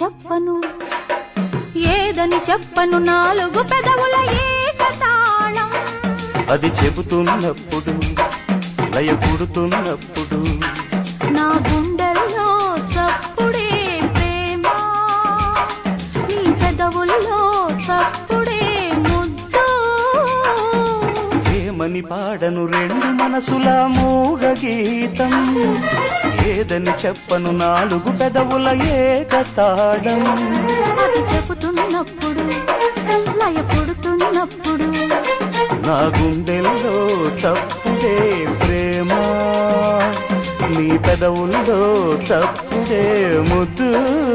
చెప్పను ఏదని చెప్పను నాలుగు పెదవుల ఏకతాళం అది చెబుతున్నప్పుడు లయ పుడుతున్నప్పుడు నా గుండెల్లో చప్పుడే ప్రేమ నీ పెదవుల్లో చప్పుడే ముద్దు ఏమని పాడను రెండు మనసుల మూగ గీతం ఏదని చెప్పను నాలుగు పెదవుల ఏకతాళం అది చెబుతున్నప్పుడు లయ పుడుతున్నప్పుడు నా గుండెల్లో చప్పుడే ప్రేమ నీ పెదవుల్లో చప్పుడే ముద్దు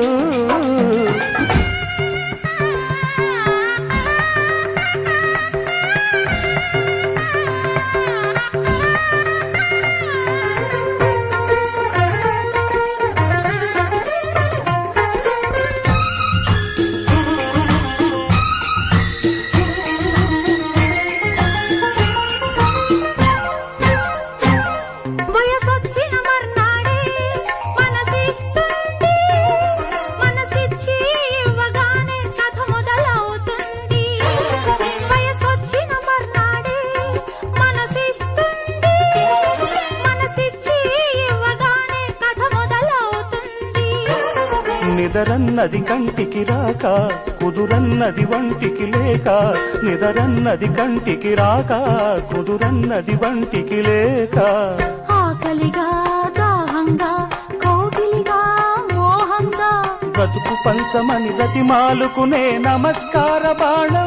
వయసొచ్చిన మర్నాడే మనసిస్తుంది మనసిచ్చి ఇవ్వగానే కథ మొదలవుతుంది వయసొచ్చిన మర్నాడే మనసిస్తుంది మనసిచ్చి ఇవ్వగానే కథ మొదలవుతుంది నిదరన్నది కంటికి రాక కుదురన్నది వంటికి లేక నిదరన్నది కంటికి రాక కుదురన్నది వంటికి లేక ఆకలిగా దాహంగా కోకిలిగా మోహంగా బ్రతుకు పంచమని గతిమాలుకునే నమస్కార బాణం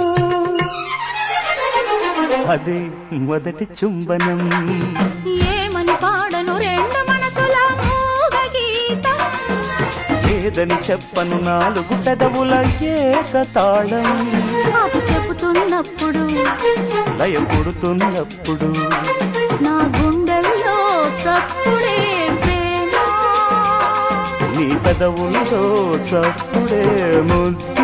అదే మొదటి చుంబనం ఏమని పాడను రెండు మనసుల మూగ గీతం లేదని చెప్పను నాలుగు పెదవుల ఏకతాళం అది చెబుతున్నప్పుడు లయ పుడుతున్నప్పుడు నా గుండెల్లో చప్పుడే ప్రేమ నీ పెదవుల్లో చప్పుడే ముద్దు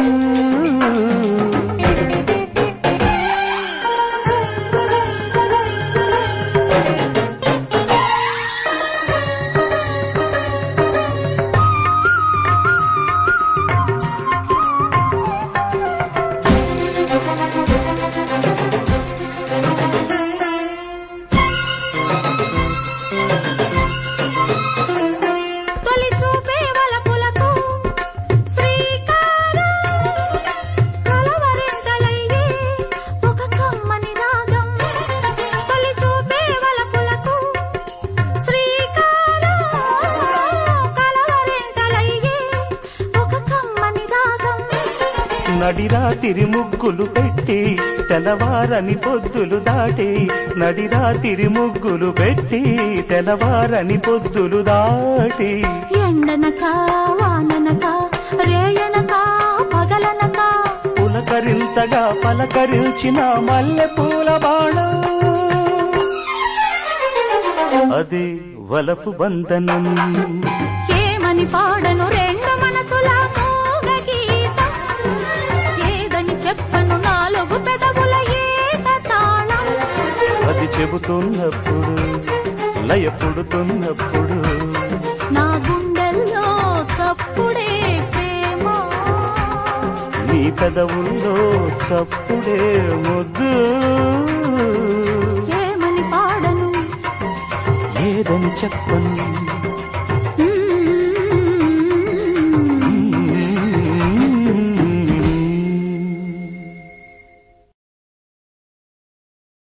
తొలి చూపే వలపులకు శ్రీకారం కలవరింతలయ్యే ఒక కమ్మని రాగం తొలి చూపే వలపులకు శ్రీకారం కలవరింతలయ్యే ఒక కమ్మని రాగం నడిరాతిరి ముగ్గులు పెట్టి తెల్లవారని పొద్దులు దాటి నడిరాతిరి ముగ్గులు పెట్టి తెల్లవారని పొద్దులు దాటి ఎండనక వాననక రేయనక పగలనక పులకరింతగా పలకరించిన మల్లె పూల బాణం అది వలపు బంధనం ఏమని పాడను రెండు మనసుల మూగ గీతం ఏదని చెప్పను నాలుగు పెదవుల ఏకతాళం అది చెబుతున్నప్పుడు లయ పుడుతున్నప్పుడు నా గుండెల్లో చప్పుడే ప్రేమ నీ పెదవుల్లో చప్పుడే ముద్దు ఏమని పాడను ఏదని చెప్పను